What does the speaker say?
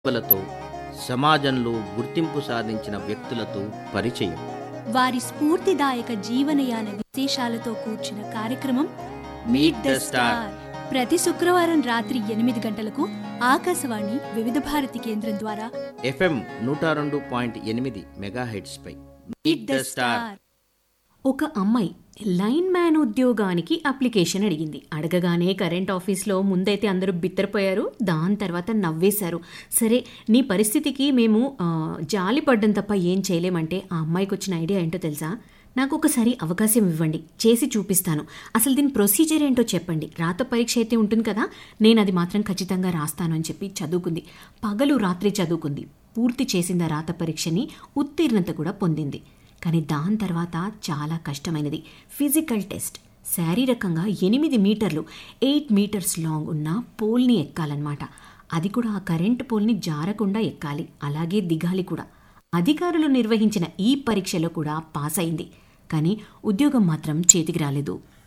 సేవలతో సమాజంలో గుర్తింపు సాధించిన వ్యక్తులతో పరిచయం వారి స్ఫూర్తిదాయక జీవనయాన విశేషాలతో కూర్చిన కార్యక్రమం మీట్ ద స్టార్ ప్రతి శుక్రవారం రాత్రి ఎనిమిది గంటలకు ఆకాశవాణి వివిధ భారతి కేంద్రం ద్వారా ఎఫ్ఎం నూట రెండు పాయింట్ ఎనిమిది మెగాహెడ్స్ పై మీట్ ద స్టార్ ఒక అమ్మాయి లైన్ మ్యాన్ ఉద్యోగానికి అప్లికేషన్ అడిగింది అడగగానే కరెంట్ ఆఫీస్లో ముందైతే అందరూ బిత్తరపోయారు దాని తర్వాత నవ్వేశారు సరే నీ పరిస్థితికి మేము ఆ, జాలి పడ్డం తప్ప ఏం చేయలేమంటే ఆ అమ్మాయికి వచ్చిన ఐడియా ఏంటో తెలుసా నాకు ఒకసారి అవకాశం ఇవ్వండి చేసి చూపిస్తాను అసలు దీని ప్రొసీజర్ ఏంటో చెప్పండి రాత పరీక్ష అయితే ఉంటుంది కదా నేను అది మాత్రం ఖచ్చితంగా రాస్తాను అని చెప్పి చదువుకుంది పగలు రాత్రి చదువుకుంది పూర్తి చేసింది ఆ రాత పరీక్షని ఉత్తీర్ణత కూడా పొందింది కానీ దాని తర్వాత చాలా కష్టమైనది ఫిజికల్ టెస్ట్ శారీరకంగా ఎనిమిది మీటర్లు ఎయిట్ మీటర్స్ లాంగ్ ఉన్న పోల్ని ఎక్కాలన్నమాట అది కూడా ఆ కరెంటు పోల్ని జారకుండా ఎక్కాలి అలాగే దిగాలి కూడా అధికారులు నిర్వహించిన ఈ పరీక్షలో కూడా పాస్ అయింది కానీ ఉద్యోగం మాత్రం చేతికి రాలేదు